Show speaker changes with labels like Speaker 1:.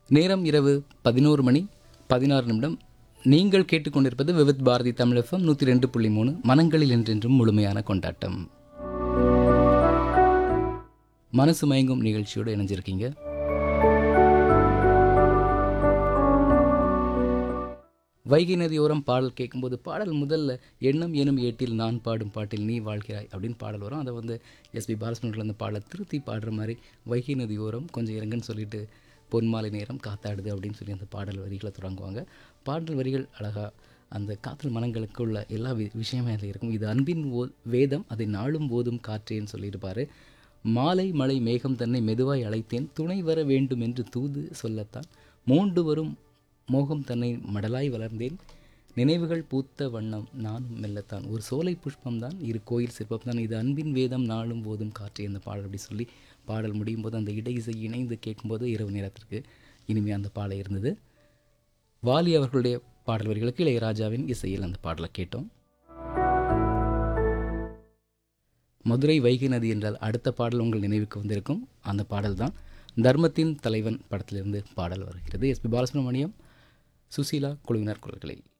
Speaker 1: நேரம் இரவு பதினோரு மணி பதினாறு நிமிடம் நீங்கள் கேட்டுக்கொண்டிருப்பது விவித் பாரதி தமிழ் எஃப்எம் நூற்றி ரெண்டு புள்ளி மூணு மனங்களில் என்றென்றும் முழுமையான கொண்டாட்டம் மனசு மயங்கும் நிகழ்ச்சியோடு இணைஞ்சிருக்கீங்க வைகை நதியோரம் பாடல் கேட்கும்போது பாடல் முதல்ல எண்ணம் எனும் ஏட்டில் நான் பாடும் பாட்டில் நீ வாழ்கிறாய் அப்படின்னு பாடல் வரும் அதை வந்து எஸ்பி பாலசுமணியில் அந்த பாடலை திருத்தி பாடுற மாதிரி வைகை நதியோரம் கொஞ்சம் இறங்குன்னு சொல்லிட்டு பொன்மாலை நேரம் காத்தாடுது அப்படின்னு சொல்லி அந்த பாடல் வரிகளை தொடங்குவாங்க பாடல் வரிகள் அழகாக அந்த காதல் மனங்களுக்கு உள்ள எல்லா வி விஷயமே அதில் இருக்கும் இது அன்பின் ஓ வேதம் அதை நாளும் போதும் காற்றேன்னு சொல்லியிருப்பார் மாலை மலை மேகம் தன்னை மெதுவாய் அழைத்தேன் துணை வர வேண்டும் என்று தூது சொல்லத்தான் மோண்டு வரும் மோகம் தன்னை மடலாய் வளர்ந்தேன் நினைவுகள் பூத்த வண்ணம் நானும் மெல்லத்தான் ஒரு சோலை புஷ்பம்தான் இரு கோயில் சிற்பம் தான் இது அன்பின் வேதம் நாளும் போதும் காற்றே அந்த பாடல் அப்படி சொல்லி பாடல் முடியும் போது அந்த இடை இசை இணைந்து கேட்கும்போது இரவு நேரத்திற்கு இனிமையாக அந்த பாடல் இருந்தது வாலி அவர்களுடைய பாடல் வரிகளுக்கு இளையராஜாவின் இசையில் அந்த பாடலை கேட்டோம் மதுரை வைகை நதி என்றால் அடுத்த பாடல் உங்கள் நினைவுக்கு வந்திருக்கும் அந்த பாடல் தான் தர்மத்தின் தலைவன் படத்திலிருந்து பாடல் வருகிறது எஸ்பி பாலசுப்ரமணியம் சுசீலா குழுவினர் குரல்களில்